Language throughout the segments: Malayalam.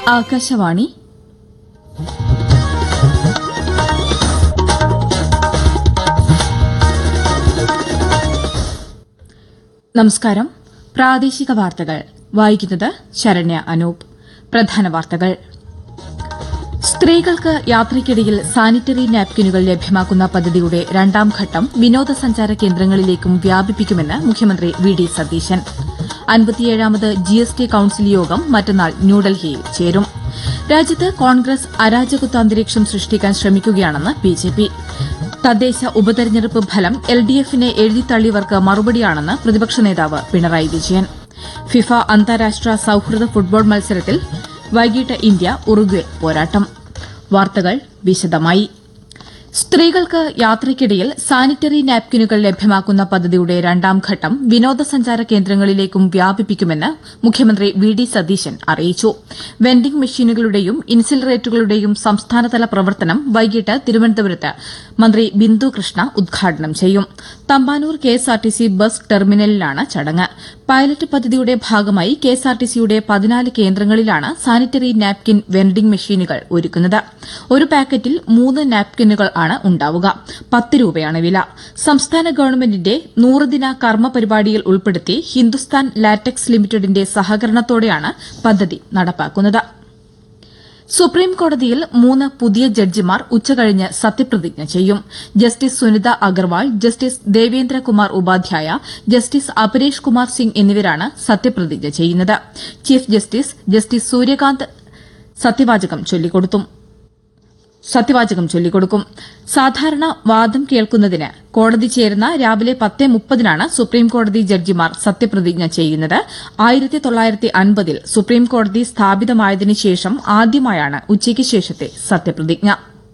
ആകാശവാണി നമസ്കാരം പ്രാദേശിക വാർത്തകൾ വായിക്കുന്നത് ശരണ്യ അനൂപ് പ്രധാന വാർത്തകൾ സ്ത്രീകൾക്ക് യാത്രയ്ക്കിടയിൽ സാനിറ്ററി നാപ്കിനുകൾ ലഭ്യമാക്കുന്ന പദ്ധതിയുടെ രണ്ടാം ഘട്ടം വിനോദസഞ്ചാര കേന്ദ്രങ്ങളിലേക്കും വ്യാപിപ്പിക്കുമെന്ന് മുഖ്യമന്ത്രി വി ഡി സതീശൻ അൻപത്തിയേഴാമത് ജി എസ് ടി കൌൺസിൽ യോഗം മറ്റന്നാൾ ന്യൂഡൽഹിയിൽ ചേരും രാജ്യത്ത് കോൺഗ്രസ് അരാജകത്വാന്തരീക്ഷം സൃഷ്ടിക്കാൻ ശ്രമിക്കുകയാണെന്ന് ബി ജെ പി തദ്ദേശ ഉപതെരഞ്ഞെടുപ്പ് ഫലം എൽ ഡി എഫിനെ എഴുതിത്തള്ളിയവർക്ക് മറുപടിയാണെന്ന് പ്രതിപക്ഷ നേതാവ് പിണറായി വിജയൻ ഫിഫ അന്താരാഷ്ട്ര സൌഹൃദ ഫുട്ബോൾ മത്സരത്തിൽ വൈകിട്ട് ഇന്ത്യ ഉറുഗ്വെ പോരാട്ടം വാർത്തകൾ വിശദമായി സ്ത്രീകൾക്ക് യാത്രയ്ക്കിടയിൽ സാനിറ്ററി നാപ്കിനുകൾ ലഭ്യമാക്കുന്ന പദ്ധതിയുടെ രണ്ടാം ഘട്ടം വിനോദസഞ്ചാര കേന്ദ്രങ്ങളിലേക്കും വ്യാപിപ്പിക്കുമെന്ന് മുഖ്യമന്ത്രി വി ഡി സതീശൻ അറിയിച്ചു വെൻഡിംഗ് മെഷീനുകളുടെയും ഇൻസിലറേറ്ററുകളുടെയും സംസ്ഥാനതല പ്രവർത്തനം വൈകിട്ട് തിരുവനന്തപുരത്ത് മന്ത്രി ബിന്ദു കൃഷ്ണ ഉദ്ഘാടനം ചെയ്യും തമ്പാനൂർ കെഎസ്ആർടിസി ബസ് ടെർമിനലിലാണ് ചടങ്ങ് പൈലറ്റ് പദ്ധതിയുടെ ഭാഗമായി കെഎസ്ആർടിസിയുടെ പതിനാല് കേന്ദ്രങ്ങളിലാണ് സാനിറ്ററി നാപ്കിൻ വെൻഡിംഗ് മെഷീനുകൾ ഒരുക്കുന്നത് ഒരു പാക്കറ്റിൽ മൂന്ന് നാപ്കിനുകൾ ആണ് ഉണ്ടാവുക പത്ത് രൂപയാണ് വില സംസ്ഥാന ഗവൺമെന്റിന്റെ നൂറുദിന കർമ്മ പരിപാടിയിൽ ഉൾപ്പെടുത്തി ഹിന്ദുസ്ഥാൻ ലാറ്റക്സ് ലിമിറ്റഡിന്റെ സഹകരണത്തോടെയാണ് പദ്ധതി നടപ്പാക്കുന്നത് സുപ്രീം കോടതിയിൽ മൂന്ന് പുതിയ ജഡ്ജിമാർ ഉച്ചകഴിഞ്ഞ് സത്യപ്രതിജ്ഞ ചെയ്യും justice Sunita Agarwal justice Devendrakumar Upadhyaya justice Aparesh Kumar Singh എന്നിവരാണ് സത്യപ്രതിജ്ഞ ചെയ്യുന്നത് ചീഫ് ജസ്റ്റിസ് ജസ്റ്റിസ് സൂര്യകാന്ത് സത്യവാചകം ചൊല്ലിക്കൊടുത്തു സത്യവാചകം ചൊല്ലിക്കൊടുക്കും സാധാരണ വാദം കേൾക്കുന്നതിന് കോടതി ചേരുന്ന രാവിലെ പത്ത് മുപ്പതിനാണ് സുപ്രീംകോടതി ജഡ്ജിമാർ സത്യപ്രതിജ്ഞ ചെയ്യുന്നത് ആയിരത്തി തൊള്ളായിരത്തി അൻപതിൽ സുപ്രീംകോടതി സ്ഥാപിതമായതിനു ശേഷം ആദ്യമായാണ് ഉച്ചയ്ക്ക് ശേഷത്തെ സത്യപ്രതിജ്ഞ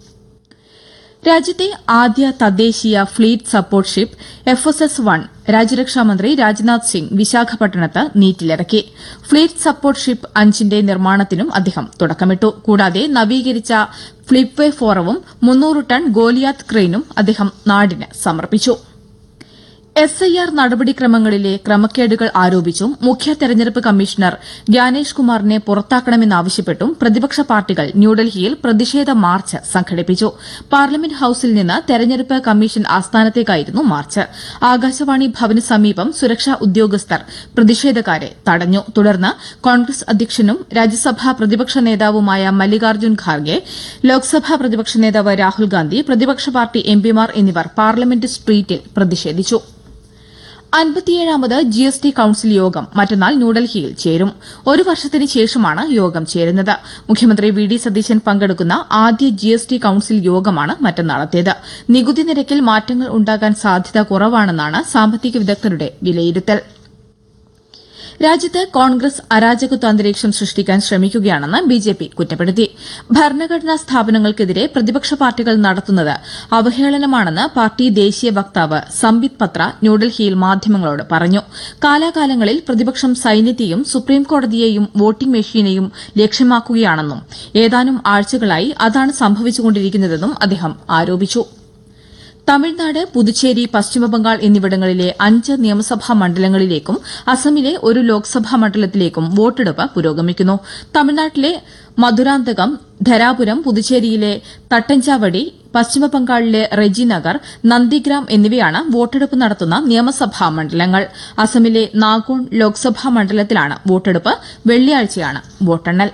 രാജ്യത്തെ ആദ്യ തദ്ദേശീയ fleet support ship F S S one രാജ്യരക്ഷാമന്ത്രി രാജ്നാഥ് സിംഗ് വിശാഖപട്ടണത്ത് നീറ്റിലിറക്കി ഫ്ലീറ്റ് സപ്പോർട്ട് ഷിപ്പ് അഞ്ചിന്റെ നിർമ്മാണത്തിനും അദ്ദേഹം തുടക്കമിട്ടു കൂടാതെ നവീകരിച്ച ഫ്ലിപ്വേ ഫോറവും മുന്നൂറ് ടൺ ഗോലിയാത്ത് ക്രെയിനും അദ്ദേഹം നാടിന് സമർപ്പിച്ചു എസ് ഐ ആർ നടപടിക്രമങ്ങളിലെ ക്രമക്കേടുകൾ ആരോപിച്ചും മുഖ്യ തെരഞ്ഞെടുപ്പ് കമ്മീഷണർ ജ്ഞാനേഷ് കുമാറിനെ പുറത്താക്കണമെന്നാവശ്യപ്പെട്ടും പ്രതിപക്ഷ പാർട്ടികൾ ന്യൂഡൽഹിയിൽ പ്രതിഷേധ മാർച്ച് സംഘടിപ്പിച്ചു പാർലമെന്റ് ഹൌസിൽ നിന്ന് തെരഞ്ഞെടുപ്പ് കമ്മീഷൻ ആസ്ഥാനത്തേക്കായിരുന്നു മാർച്ച് ആകാശവാണി ഭവന് സമീപം സുരക്ഷാ ഉദ്യോഗസ്ഥർ പ്രതിഷേധക്കാരെ തടഞ്ഞു തുടർന്ന് കോൺഗ്രസ് അധ്യക്ഷനും രാജ്യസഭാ പ്രതിപക്ഷ നേതാവുമായ മല്ലികാർജ്ജുൻ ഖാർഗെ ലോക്സഭാ പ്രതിപക്ഷ നേതാവ് രാഹുൽ ഗാന്ധി പ്രതിപക്ഷ പാർട്ടി എംപിമാർ എന്നിവർ പാർലമെന്റ് സ്ട്രീറ്റിൽ പ്രതിഷേധിച്ചു അൻപത്തിയേഴാമത് ജി എസ് ടി കൌൺസിൽ യോഗം മറ്റന്നാൾ ന്യൂഡൽഹിയിൽ ചേരും ഒരു വർഷത്തിന് ശേഷമാണ് യോഗം ചേരുന്നത് മുഖ്യമന്ത്രി വി ഡി സതീശൻ പങ്കെടുക്കുന്ന ആദ്യ ജി എസ് ടി കൌൺസിൽ യോഗമാണ് മറ്റന്നാളത്തേത് നികുതി നിരക്കിൽ മാറ്റങ്ങൾ ഉണ്ടാകാൻ സാധ്യത കുറവാണെന്നാണ് സാമ്പത്തിക വിദഗ്ധരുടെ വിലയിരുത്തൽ രാജ്യത്ത് കോൺഗ്രസ് അരാജകത്വാന്തരീക്ഷം സൃഷ്ടിക്കാൻ ശ്രമിക്കുകയാണെന്ന് ബിജെപി കുറ്റപ്പെടുത്തി ഭരണഘടനാ സ്ഥാപനങ്ങൾക്കെതിരെ പ്രതിപക്ഷ പാർട്ടികൾ നടത്തുന്നത് അവഹേളനമാണെന്ന് പാർട്ടി ദേശീയ വക്താവ് സംബിത് പത്ര ന്യൂഡൽഹിയിൽ മാധ്യമങ്ങളോട് പറഞ്ഞു കാലാകാലങ്ങളിൽ പ്രതിപക്ഷം സൈന്യത്തെയും സുപ്രീംകോടതിയെയും വോട്ടിംഗ് മെഷീനെയും ലക്ഷ്യമാക്കുകയാണെന്നും ഏതാനും ആഴ്ചകളായി അതാണ് സംഭവിച്ചുകൊണ്ടിരിക്കുന്നതെന്നും അദ്ദേഹം ആരോപിച്ചു തമിഴ്നാട് പുതുച്ചേരി പശ്ചിമബംഗാൾ എന്നിവിടങ്ങളിലെ അഞ്ച് നിയമസഭാ മണ്ഡലങ്ങളിലേക്കും അസമിലെ ഒരു ലോക്സഭാ മണ്ഡലത്തിലേക്കും വോട്ടെടുപ്പ് പുരോഗമിക്കുന്നു തമിഴ്നാട്ടിലെ മധുരാന്തകം ധരാപുരം പുതുച്ചേരിയിലെ തട്ടഞ്ചാവടി പശ്ചിമബംഗാളിലെ റെജിനഗർ നന്ദിഗ്രാം എന്നിവയാണ് വോട്ടെടുപ്പ് നടത്തുന്ന നിയമസഭാ മണ്ഡലങ്ങൾ അസമിലെ നാഗോൺ ലോക്സഭാ മണ്ഡലത്തിലാണ് വോട്ടെടുപ്പ് വെള്ളിയാഴ്ചയാണ് വോട്ടെണ്ണൽ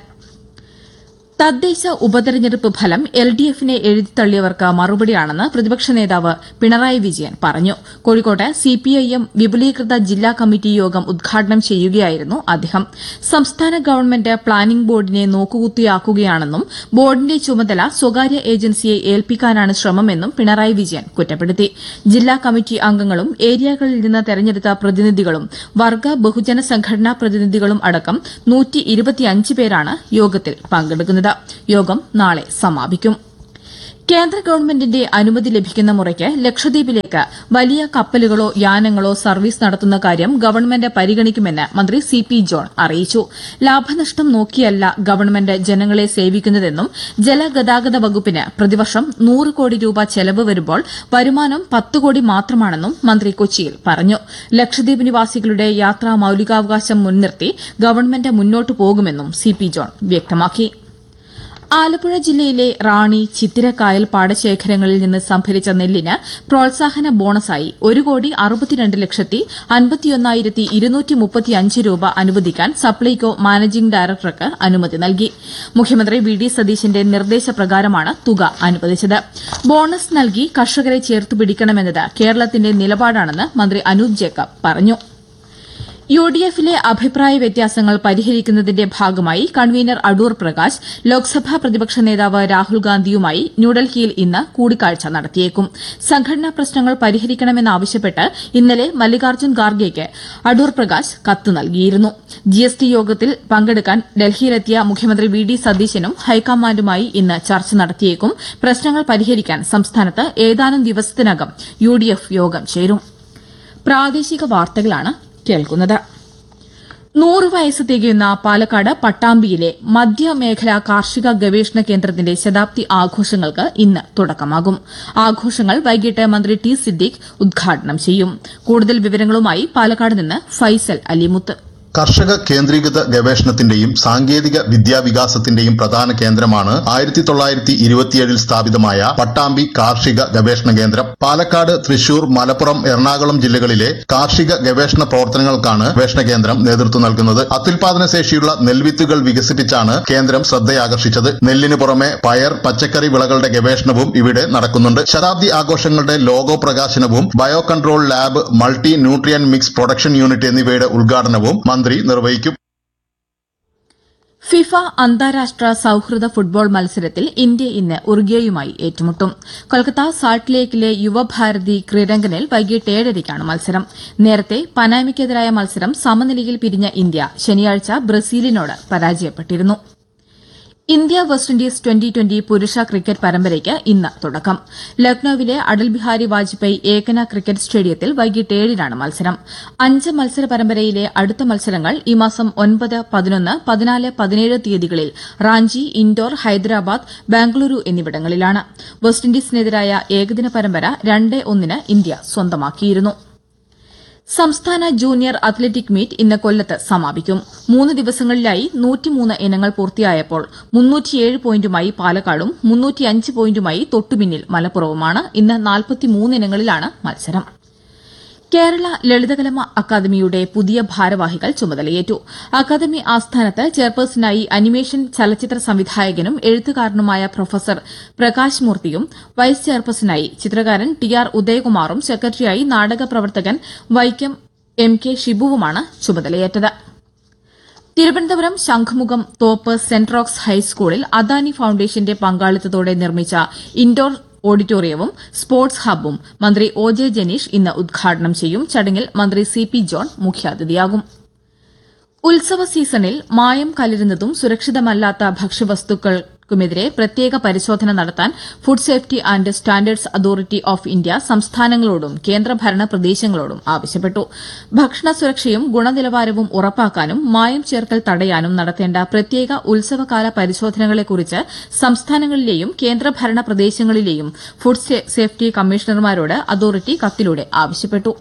തദ്ദേശ ഉപതെരഞ്ഞെടുപ്പ് ഫലം എൽ ഡി എഫിനെ എഴുതിത്തള്ളിയവർക്ക് മറുപടിയാണെന്ന് പ്രതിപക്ഷ നേതാവ് പിണറായി വിജയൻ പറഞ്ഞു കോഴിക്കോട്ട് സിപിഐഎം വിപുലീകൃത ജില്ലാ കമ്മിറ്റി യോഗം ഉദ്ഘാടനം ചെയ്യുകയായിരുന്നു അദ്ദേഹം സംസ്ഥാന ഗവൺമെന്റ് പ്ലാനിംഗ് ബോർഡിനെ നോക്കുകുത്തിയാക്കുകയാണെന്നും ബോർഡിന്റെ ചുമതല സ്വകാര്യ ഏജൻസിയെ ഏൽപ്പിക്കാനാണ് ശ്രമമെന്നും പിണറായി വിജയൻ കുറ്റപ്പെടുത്തി ജില്ലാ കമ്മിറ്റി അംഗങ്ങളും ഏരിയകളിൽ നിന്ന് തെരഞ്ഞെടുത്ത പ്രതിനിധികളും വർഗ ബഹുജന സംഘടനാ പ്രതിനിധികളും അടക്കം പേരാണ് യോഗത്തിൽ പങ്കെടുക്കുന്നത് യോഗം നാളെ സമാപിക്കും കേന്ദ്ര ഗവൺമെന്റിന്റെ അനുമതി ലഭിക്കുന്ന മുറയ്ക്ക് ലക്ഷദ്വീപിലേക്ക് വലിയ കപ്പലുകളോ യാനങ്ങളോ സർവീസ് നടത്തുന്ന കാര്യം ഗവൺമെന്റ് പരിഗണിക്കുമെന്ന് മന്ത്രി സി പി ജോൺ അറിയിച്ചു ലാഭനഷ്ടം നോക്കിയല്ല ഗവൺമെന്റ് ജനങ്ങളെ സേവിക്കുന്നതെന്നും ജലഗതാഗത വകുപ്പിന് പ്രതിവർഷം നൂറ് കോടി രൂപ ചെലവ് വരുമ്പോൾ വരുമാനം പത്ത് കോടി മാത്രമാണെന്നും മന്ത്രി കൊച്ചിയിൽ പറഞ്ഞു ലക്ഷദ്വീപ് നിവാസികളുടെ യാത്രാ മൌലികാവകാശം മുൻനിർത്തി ഗവൺമെന്റ് മുന്നോട്ടു പോകുമെന്നും സി പി ജോൺ വ്യക്തമാക്കി ആലപ്പുഴ ജില്ലയിലെ റാണി ചിത്തിരക്കായൽ പാടശേഖരങ്ങളിൽ നിന്ന് സംഭരിച്ച നെല്ലിന് പ്രോത്സാഹന ബോണസായി ഒരു കോടി അറുപത്തിരണ്ട് ലക്ഷത്തി അൻപത്തിയൊന്നായിരത്തി ഇരുന്നൂറ്റി മുപ്പത്തിയഞ്ച് രൂപ അനുവദിക്കാൻ സപ്ലൈകോ മാനേജിംഗ് ഡയറക്ടർക്ക് അനുമതി നൽകി മുഖ്യമന്ത്രി വി ഡി സതീശന്റെ നിർദ്ദേശപ്രകാരമാണ് തുക അനുവദിച്ചത് ബോണസ് നൽകി കർഷകരെ ചേർത്തുപിടിക്കണമെന്നത് കേരളത്തിന്റെ നിലപാടാണെന്ന് മന്ത്രി അനൂപ് ജേക്കബ് പറഞ്ഞു യു ഡി എഫിലെ അഭിപ്രായ വ്യത്യാസങ്ങൾ പരിഹരിക്കുന്നതിന്റെ ഭാഗമായി കൺവീനർ അടൂർ പ്രകാശ് ലോക്സഭാ പ്രതിപക്ഷ നേതാവ് രാഹുൽ ഗാന്ധിയുമായി ന്യൂഡൽഹിയിൽ ഇന്ന് കൂടിക്കാഴ്ച നടത്തിയേക്കും സംഘടനാ പ്രശ്നങ്ങൾ പരിഹരിക്കണമെന്നാവശ്യപ്പെട്ട് ഇന്നലെ മല്ലികാർജ്ജുൻ ഖാർഗെയ്ക്ക് അടൂർ പ്രകാശ് കത്ത് നൽകിയിരുന്നു ജിഎസ്ടി യോഗത്തിൽ പങ്കെടുക്കാൻ ഡൽഹിയിലെത്തിയ മുഖ്യമന്ത്രി വി ഡി സതീശനും ഹൈക്കമാൻഡുമായി ഇന്ന് ചർച്ച നടത്തിയേക്കും പ്രശ്നങ്ങൾ പരിഹരിക്കാൻ സംസ്ഥാനത്ത് ഏതാനും ദിവസത്തിനകം യു ഡി എഫ് യോഗം ചേരും പ്രാദേശിക വാർത്തകളാണ് കേൾക്കുന്നത് നൂറ് വയസ്സ് തികയുന്ന പാലക്കാട് പട്ടാമ്പിയിലെ മധ്യമേഖലാ കാർഷിക ഗവേഷണ കേന്ദ്രത്തിന്റെ ശതാബ്ദി ആഘോഷങ്ങൾക്ക് ഇന്ന് തുടക്കമാകും ആഘോഷങ്ങൾ വൈകിട്ട് മന്ത്രി ടി സിദ്ദീഖ് ഉദ്ഘാടനം ചെയ്യും കൂടുതൽ വിവരങ്ങളുമായി പാലക്കാട് നിന്ന് ഫൈസൽ അലിമുത്ത് കർഷക കേന്ദ്രീകൃത ഗവേഷണത്തിന്റെയും സാങ്കേതിക വിദ്യാവികാസത്തിന്റെയും പ്രധാന കേന്ദ്രമാണ് ആയിരത്തി തൊള്ളായിരത്തി ഇരുപത്തിയേഴിൽ സ്ഥാപിതമായ പട്ടാമ്പി കാർഷിക ഗവേഷണ കേന്ദ്രം പാലക്കാട് തൃശൂർ മലപ്പുറം എറണാകുളം ജില്ലകളിലെ കാർഷിക ഗവേഷണ പ്രവർത്തനങ്ങൾക്കാണ് ഗവേഷണ കേന്ദ്രം നേതൃത്വം നൽകുന്നത് അത്യുൽപാദന ശേഷിയുള്ള നെൽവിത്തുകൾ വികസിപ്പിച്ചാണ് കേന്ദ്രം ശ്രദ്ധയാകർഷിച്ചത് നെല്ലിനു പുറമെ പയർ പച്ചക്കറി വിളകളുടെ ഗവേഷണവും ഇവിടെ നടക്കുന്നുണ്ട് ശതാബ്ദി ആഘോഷങ്ങളുടെ ലോഗോ പ്രകാശനവും bio control lab multi nutrient mix production unit എന്നിവയുടെ ഉദ്ഘാടനവും മന്ത്രി നിർവഹിക്കും ഫിഫ അന്താരാഷ്ട്ര സൌഹൃദ ഫുട്ബോൾ മത്സരത്തിൽ ഇന്ത്യ ഇന്ന് ഉറുഗ്വേയുമായി ഏറ്റുമുട്ടും കൊൽക്കത്ത സാൾട്ട് ലേക്കിലെ യുവഭാരതി ക്രീഡങ്കനിൽ വൈകിട്ട് ഏഴരയ്ക്കാണ് മത്സരം നേരത്തെ പനാമയ്ക്കെതിരായ മത്സരം സമനിലയിൽ പിരിഞ്ഞ ഇന്ത്യ ശനിയാഴ്ച ബ്രസീലിനോട് പരാജയപ്പെട്ടിരുന്നു India West Indies twenty twenty പുരുഷ ക്രിക്കറ്റ് പരമ്പരയ്ക്ക് ഇന്ന് തുടക്കം ലക്നൌവിലെ അടൽ ബിഹാരി വാജ്പേയി ഏകന ക്രിക്കറ്റ് സ്റ്റേഡിയത്തിൽ വൈകിട്ട് ഏഴിനാണ് മത്സരം അഞ്ച് മത്സര പരമ്പരയിലെ അടുത്ത മത്സരങ്ങൾ ഈ മാസം ഒൻപത് പതിനൊന്ന് പതിനാല് പതിനേഴ് തീയതികളിൽ റാഞ്ചി ഇൻഡോർ ഹൈദരാബാദ് ബാംഗ്ലൂരു എന്നിവിടങ്ങളിലാണ് വെസ്റ്റ് ഇൻഡീസിനെതിരായ ഏകദിന പരമ്പര രണ്ട് ഒന്നിന് ഇന്ത്യ സ്വന്തമാക്കിയിരുന്നു സംസ്ഥാന ജൂനിയർ അത്ലറ്റിക് മീറ്റ് ഇന്ന് കൊല്ലത്ത് സമാപിക്കും മൂന്ന് ദിവസങ്ങളിലായി നൂറ്റിമൂന്ന് ഇനങ്ങൾ പൂർത്തിയായപ്പോൾ മുന്നൂറ്റിയേഴ് പോയിന്റുമായി പാലക്കാടും മുന്നൂറ്റിയഞ്ച് പോയിന്റുമായി തൊട്ടുപിന്നിൽ മലപ്പുറവുമാണ് ഇന്ന് നാൽപ്പത്തിമൂന്ന് ഇനങ്ങളിലാണ് മത്സരം കേരള ലളിതകലമ അക്കാദമിയുടെ പുതിയ ഭാരവാഹികൾ ചുമതലയേറ്റു അക്കാദമി ആസ്ഥാനത്ത് ചെയർപേഴ്സണായി അനിമേഷൻ ചലച്ചിത്ര സംവിധായകനും എഴുത്തുകാരനുമായ പ്രൊഫസർ പ്രകാശ് മൂർത്തിയും വൈസ് ചെയർപേഴ്സണായി ചിത്രകാരൻ ടി ആർ ഉദയകുമാറും സെക്രട്ടറിയായി നാടക പ്രവർത്തകൻ വൈക്കം എം കെ ഷിബുവുമാണ് ചുമതലയേറ്റത് തിരുവനന്തപുരം ശംഖുമുഖം തോപ്പ് സെന്റ് റോക്സ് ഹൈസ്കൂളിൽ അദാനി ഫൌണ്ടേഷന്റെ പങ്കാളിത്തത്തോടെ നിർമ്മിച്ച ഇൻഡോർ ഓഡിറ്റോറിയവും സ്പോർട്സ് ഹബ്ബും മന്ത്രി ഒ ജെ ജനീഷ് ഇന്ന് ഉദ്ഘാടനം ചെയ്യും ചടങ്ങിൽ മന്ത്രി സി പി ജോൺ മുഖ്യാതിഥിയാകും ഉത്സവ സീസണിൽ മായം കലരുന്നതും സുരക്ഷിതമല്ലാത്ത ഭക്ഷ്യവസ്തുക്കൾക്കുമെതിരെ പ്രത്യേക പരിശോധന നടത്താൻ food safety and standards authority of India സംസ്ഥാനങ്ങളോടും കേന്ദ്രഭരണ പ്രദേശങ്ങളോടും ആവശ്യപ്പെട്ടു ഭക്ഷണ സുരക്ഷയും ഗുണനിലവാരവും ഉറപ്പാക്കാനും മായം ചേർക്കൽ തടയാനും നടത്തേണ്ട പ്രത്യേക ഉത്സവകാല പരിശോധനകളെക്കുറിച്ച് സംസ്ഥാനങ്ങളിലെയും കേന്ദ്രഭരണ പ്രദേശങ്ങളിലെയും ഫുഡ് സേഫ്റ്റി കമ്മീഷണർമാരോട് അതോറിറ്റി കത്തിലൂടെ ആവശ്യപ്പെട്ടു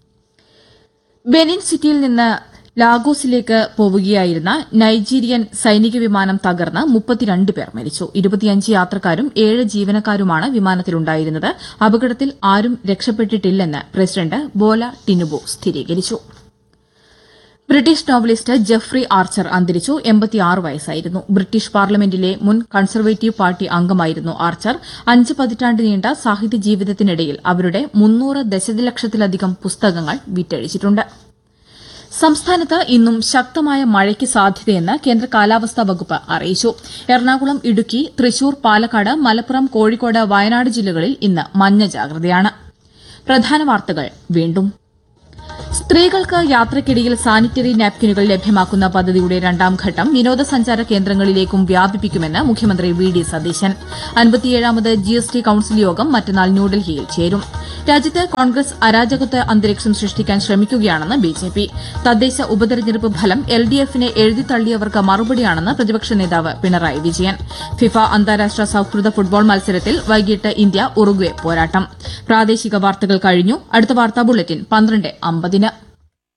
ബെനിൻ സിറ്റിയിൽ നിന്ന് ലാഗോസിലേക്ക് പോവുകയായിരുന്ന നൈജീരിയൻ സൈനിക വിമാനം തകർന്ന് മുപ്പത്തിരണ്ട് പേർ മരിച്ചു ഇരുപത്തിയഞ്ച് യാത്രക്കാരും ഏഴ് ജീവനക്കാരുമാണ് വിമാനത്തിലുണ്ടായിരുന്നത് അപകടത്തിൽ ആരും രക്ഷപ്പെട്ടിട്ടില്ലെന്ന് പ്രസിഡന്റ് ബോല ടിനുബു സ്ഥിരീകരിച്ചു ബ്രിട്ടീഷ് നോവലിസ്റ്റ് ജെഫ്രി ആർച്ചർ അന്തരിച്ചു എൺപത്തിയാറ് വയസ്സായിരുന്നു ബ്രിട്ടീഷ് പാർലമെന്റിലെ മുൻ കൺസർവേറ്റീവ് പാർട്ടി അംഗമായിരുന്നു ആർച്ചർ അഞ്ച് പതിറ്റാണ്ട് നീണ്ട സാഹിത്യ ജീവിതത്തിനിടയിൽ അവരുടെ മുന്നൂറ് ദശലക്ഷത്തിലധികം പുസ്തകങ്ങൾ വിറ്റഴിച്ചിട്ടുണ്ട് സംസ്ഥാനത്ത് ഇന്നും ശക്തമായ മഴയ്ക്ക് സാധ്യതയെന്ന് കേന്ദ്ര കാലാവസ്ഥാ വകുപ്പ് അറിയിച്ചു എറണാകുളം ഇടുക്കി തൃശൂർ പാലക്കാട് മലപ്പുറം കോഴിക്കോട് വയനാട് ജില്ലകളിൽ ഇന്ന് മഞ്ഞ ജാഗ്രതയാണ് പ്രധാന വാർത്തകൾ വീണ്ടും സ്ത്രീകൾക്ക് യാത്രയ്ക്കിടയിൽ സാനിറ്ററി നാപ്കിനുകൾ ലഭ്യമാക്കുന്ന പദ്ധതിയുടെ രണ്ടാം ഘട്ടം വിനോദസഞ്ചാര കേന്ദ്രങ്ങളിലേക്കും വ്യാപിപ്പിക്കുമെന്ന് മുഖ്യമന്ത്രി വി ഡി സതീശൻ അൻപത്തിയേഴാമത് ജി എസ് ടി കൌൺസിൽ യോഗം മറ്റന്നാൾ ന്യൂഡൽഹിയിൽ ചേരും രാജ്യത്ത് കോൺഗ്രസ് അരാജകത്വ അന്തരീക്ഷം സൃഷ്ടിക്കാൻ ശ്രമിക്കുകയാണെന്ന് ബിജെപി തദ്ദേശ ഉപതെരഞ്ഞെടുപ്പ് ഫലം എൽ ഡി എഫിനെ എഴുതിത്തള്ളിയവർക്ക് മറുപടിയാണെന്ന് പ്രതിപക്ഷ നേതാവ് പിണറായി വിജയൻ ഫിഫ അന്താരാഷ്ട്ര സൌഹൃദ ഫുട്ബോൾ മത്സരത്തിൽ വൈകിട്ട് ഇന്ത്യ ഉറുഗ്വെ പോരാട്ടം പ്രാദേശിക വാർത്തകൾ കഴിഞ്ഞു അടുത്ത വാർത്താ ബുള്ളറ്റിൻ പന്ത്രണ്ട് അമ്പതിന്